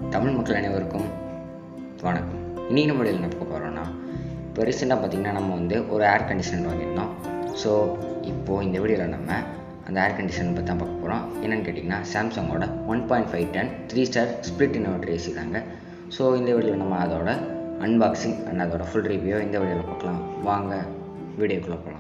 தமிழ் மக்கள் அனைவருக்கும் வணக்கம் இன்றைக்கி நம்ம என்ன பார்க்க போகிறோம்னா இப்போ ரீசெண்டாக பார்த்தீங்கன்னா நம்ம வந்து ஒரு ஏர் கண்டிஷனர் வாங்கியிருந்தோம் ஸோ இப்போது இந்த வீடியோவில் நம்ம அந்த ஏர் கண்டிஷனர் பற்றி தான் பார்க்க போகிறோம் என்னென்னு கேட்டிங்கன்னா சாம்சங்கோட one point five ton three star split inverter AC தாங்க ஸோ இந்த வீடியோவில் நம்ம அதோட அன்பாக்சிங் அண்ட் அதோட ஃபுல் ரிவ்யூ இந்த வீடியோவில் பார்க்கலாம் வாங்க வீடியோக்குள்ளே போகலாம்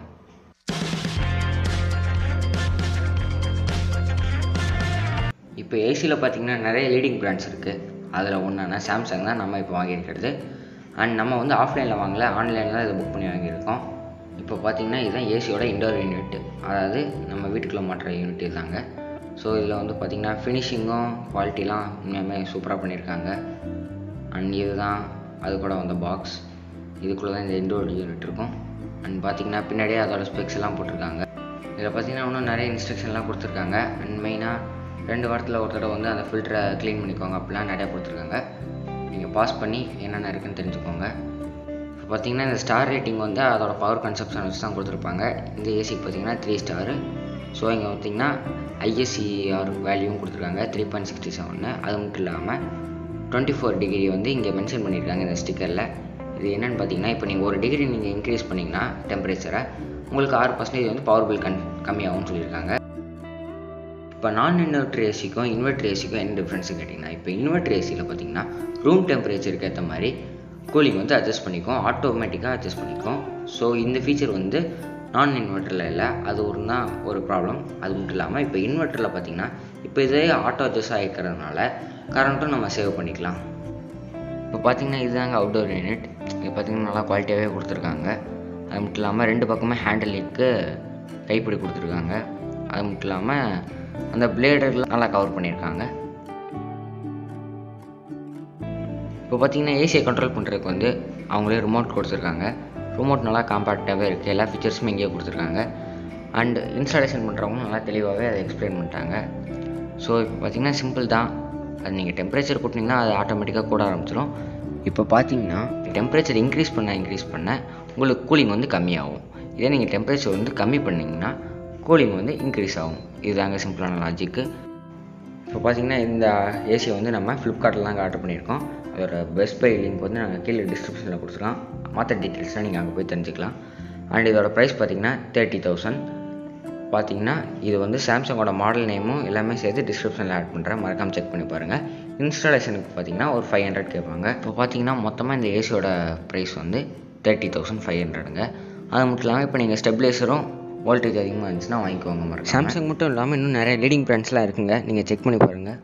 இப்போ ஏசியில் பார்த்தீங்கன்னா நிறைய லீடிங் பிராண்ட்ஸ் இருக்குது அதில் ஒன்றுனா சாம்சங் தான் நம்ம இப்போ வாங்கியிருக்கிறது அண்ட் நம்ம வந்து ஆஃப்லைனில் வாங்கல ஆன்லைனில் தான் இதை புக் பண்ணி வாங்கியிருக்கோம் இப்போ பார்த்தீங்கன்னா இதுதான் ஏசியோட இண்டோர் யூனிட் அதாவது நம்ம வீட்டுக்குள்ளே மாட்டுற யூனிட் இதாங்க ஸோ இதில் வந்து பார்த்திங்கன்னா ஃபினிஷிங்கும் குவாலிட்டிலாம் உண்மையுமே சூப்பராக பண்ணியிருக்காங்க அண்ட் இதுதான் அது கூட வந்த பாக்ஸ் இதுக்குள்ளே தான் இந்த இண்டோர் யூனிட் இருக்கும் அண்ட் பார்த்தீங்கன்னா பின்னாடியே அதோட ஸ்பெக்ஸ் எல்லாம் போட்டிருக்காங்க இதில் பார்த்தீங்கன்னா இன்னும் நிறைய இன்ஸ்ட்ரக்ஷன்லாம் கொடுத்துருக்காங்க அண்ட் மெயினாக ரெண்டு வாரத்தில் ஒரு தடவை வந்து அந்த ஃபில்டரை க்ளீன் பண்ணிக்கோங்க அப்படிலாம் நிறையா கொடுத்துருக்காங்க நீங்கள் பாஸ் பண்ணி என்னென்ன இருக்குன்னு தெரிஞ்சுக்கோங்க இப்போ பார்த்தீங்கன்னா இந்த ஸ்டார் ரேட்டிங் வந்து அதோட பவர் கன்சப்ஷன் வச்சு தான் கொடுத்துருப்பாங்க இந்த ஏசிக்கு பார்த்தீங்கன்னா த்ரீ ஸ்டாரு ஸோ இங்கே பார்த்தீங்கன்னா ஐஎஸ்சிஆர் வேல்யூவும் கொடுத்துருக்காங்க த்ரீ பாயிண்ட் சிக்ஸ்டி செவன்னு அது மட்டும் இல்லாமல் டுவெண்ட்டி ஃபோர் டிகிரி வந்து இங்கே மென்ஷன் பண்ணியிருக்காங்க இந்த ஸ்டிக்கரில் இது என்னென்னு பார்த்தீங்கன்னா இப்போ நீங்கள் ஒரு டிகிரி நீங்கள் இன்க்ரீஸ் பண்ணிங்கன்னா டெம்பரேச்சரை உங்களுக்கு ஆறு பர்சன்டேஜ் வந்து பவர் பில் கன் கம்மியாகும்னு சொல்லியிருக்காங்க இப்போ நான் இன்வெர்டர் ஏசிக்கும் இன்வெர்டர் ஏசிக்கும் என்ன டிஃப்ரென்ஸ் கேட்டிங்கன்னா இப்போ இன்வெர்டர் ஏசியில் பார்த்தீங்கன்னா ரூம் டெம்பரேச்சருக்கு ஏற்ற மாதிரி கூலிங் வந்து அட்ஜஸ்ட் பண்ணிக்கும் ஆட்டோமேட்டிக்காக அட்ஜஸ்ட் பண்ணிக்கும் ஸோ இந்த ஃபீச்சர் வந்து நான் இன்வெர்ட்டரில் இல்லை அது ஒரு தான் ஒரு ப்ராப்ளம் அது மட்டும் இல்லாமல் இப்போ இன்வெர்ட்டரில் பார்த்தீங்கன்னா இப்போ இதே ஆட்டோ அட்ஜஸ்ட் ஆகிக்கிறதுனால கரண்ட்டும் நம்ம சேவ் பண்ணிக்கலாம் இப்போ பார்த்தீங்கன்னா இதுதாங்க அவுட்டோர் யூனிட் இது பார்த்தீங்கன்னா நல்லா குவாலிட்டியாகவே கொடுத்துருக்காங்க அது மட்டும் இல்லாமல் ரெண்டு பக்கமே ஹேண்டலுக்கு கைப்பிடி கொடுத்துருக்காங்க அது மட்டும் இல்லாமல் அந்த பிளேடர்லாம் நல்லா கவர் பண்ணியிருக்காங்க இப்போ பார்த்தீங்கன்னா ஏசியை கண்ட்ரோல் பண்ணுறதுக்கு வந்து அவங்களே ரிமோட் கொடுத்துருக்காங்க ரிமோட் நல்லா காம்பேக்டாகவே இருக்குது எல்லா ஃபீச்சர்ஸுமே இங்கேயே கொடுத்துருக்காங்க அண்ட் இன்ஸ்டாலேஷன் பண்ணுறவங்க நல்லா தெளிவாகவே அதை எக்ஸ்பிளைன் பண்ணிட்டாங்க ஸோ இப்போ பார்த்தீங்கன்னா சிம்பிள் தான் அது நீங்கள் டெம்பரேச்சர் கூட்டினீங்கன்னா அது ஆட்டோமேட்டிக்காக கூட ஆரம்பிச்சிடும் இப்போ பார்த்தீங்கன்னா டெம்பரேச்சர் இன்க்ரீஸ் பண்ண இன்க்ரீஸ் பண்ண உங்களுக்கு கூலிங் வந்து கம்மியாகும் இதே நீங்கள் டெம்பரேச்சர் வந்து கம்மி பண்ணிங்கன்னா கூலிங் வந்து இன்க்ரீஸ் ஆகும் இதுதாங்க சிம்பிளான லாஜிக்கு இப்போ பார்த்தீங்கன்னா இந்த ஏசியை வந்து நம்ம ஃப்ளிப்கார்ட்டில் தான் ஆர்டர் பண்ணியிருக்கோம் அதோட பெஸ்ட் பை லிங்க் வந்து நாங்கள் கீழே டிஸ்கிரிப்ஷனில் கொடுத்துருக்கோம் மற்ற டீட்டெயில்ஸ்லாம் நீங்கள் அங்கே போய் தெரிஞ்சுக்கலாம் அண்ட் இதோட ப்ரைஸ் பார்த்தீங்கன்னா தேர்ட்டி தௌசண்ட் பார்த்தீங்கன்னா இது வந்து சாம்சங்கோட மாடல் நேமும் எல்லாமே சேர்த்து டிஸ்கிரிப்ஷனில் ஆட் பண்ணுறேன் மறக்காமல் செக் பண்ணி பாருங்கள் இன்ஸ்டாலேஷனுக்கு பார்த்தீங்கன்னா ஒரு ஃபைவ் ஹண்ட்ரட் கேட்பாங்க இப்போ பார்த்தீங்கன்னா மொத்தமாக இந்த ஏசியோட ப்ரைஸ் வந்து தேர்ட்டி தௌசண்ட் ஃபைவ் ஹண்ட்ரடுங்க அது மட்டும் இல்லாமல் இப்போ நீங்கள் ஸ்டெபிலைசரும் வோல்டேஜ் அதிகமாக இருந்துச்சுன்னா வாங்கிக்கோங்க மறக்காம சாம்சங் மட்டும் இல்லாமல் இன்னும் நிறைய லீடிங் பிராண்ட்ஸ்லாம் இருக்குங்க நீங்கள் செக் பண்ணி பாருங்கள்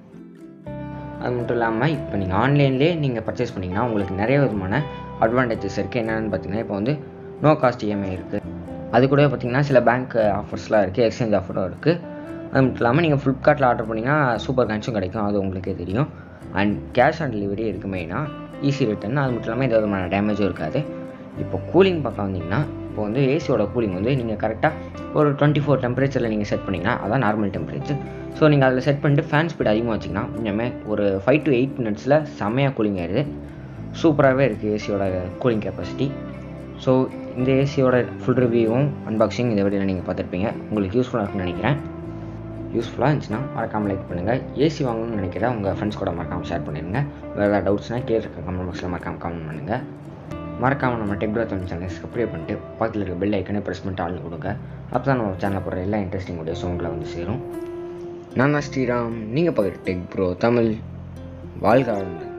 அது மட்டும் இல்லாமல் இப்போ நீங்கள் ஆன்லைன்லேயே நீங்கள் பர்ச்சேஸ் பண்ணிங்கன்னா உங்களுக்கு நிறைய விதமான அட்வான்டேஜஸ் இருக்குது என்னென்னு பார்த்தீங்கன்னா இப்போ வந்து நோ காஸ்ட் இஎம்ஐ இருக்குது அது கூட பார்த்தீங்கன்னா சில பேங்க் ஆஃபர்ஸ்லாம் இருக்குது எக்ஸ்சேஞ்ச் ஆஃபரும் இருக்குது அது மட்டும் இல்லாமல் நீங்கள் ஃப்ளிப்கார்ட்டில் ஆர்டர் பண்ணிங்கன்னா சூப்பர் கேன்ஸும் கிடைக்கும் அது உங்களுக்கே தெரியும் அண்ட் கேஷ் ஆன் டெலிவரி இருக்குது மெயினாக ஈஸி ரிட்டர்ன் அது மட்டும் இல்லாமல் எந்த விதமான டேமேஜும் இருக்காது இப்போ கூலிங் பார்க்க வந்தீங்கன்னா இப்போ வந்து ஏசியோட கூலிங் வந்து நீங்கள் கரெக்டாக ஒரு டுவெண்ட்டி ஃபோர் டெம்பரேச்சரில் நீங்கள் செட் பண்ணிங்கன்னா அதான் நார்மல் டெம்பரேச்சர் ஸோ நீங்கள் அதில் செட் பண்ணிட்டு ஃபேன் ஸ்பீட் அதிகமாக வச்சிங்கன்னா இனிமேல் ஒரு ஃபைவ் டு எயிட் மினிட்ஸில் செம்மையாக கூலிங் ஆயிடுது சூப்பராகவே இருக்குது ஏசியோட கூலிங் கெப்பாசிட்டி ஸோ இந்த ஏசியோட ஃபுல் ரிவ்யூவும் அன்பாக்சிங் இந்த வீடியோவில் நீங்கள் பார்த்துருப்பீங்க உங்களுக்கு யூஸ்ஃபுல்லாக இருக்குன்னு நினைக்கிறேன் யூஸ்ஃபுல்லாக இருந்துச்சுன்னா மறக்காமல் லைக் பண்ணுங்கள் ஏசி வாங்கணும்னு நினைக்கிற உங்கள் ஃப்ரெண்ட்ஸ் கூட மறக்காமல் ஷேர் பண்ணிடுங்க வேறு ஏதாவது டவுட்ஸ்னால் கீழே இருக்க கமெண்ட் பாக்ஸில் மறக்காமல் கமெண்ட் பண்ணுங்கள் மறக்காமல் நம்ம டெக்ரோ தமிழ் சேனல் சப்ஸ்கிரைப் பண்ணிட்டு பக்கத்தில் இருக்க பெல் ஐக்கனே ப்ரெஸ் பண்ணிட்டு ஆள் கொடுங்க அப்போ தான் நம்ம சேனலில் போடுற எல்லா இன்ட்ரெஸ்டிங் வீடியோஸும் உங்களை வந்து சேரும் நான் தான் ஸ்ரீராம் நீங்கள் பார்க்குற டெக் ப்ரோ தமிழ் வாழ்க வாழ்ந்து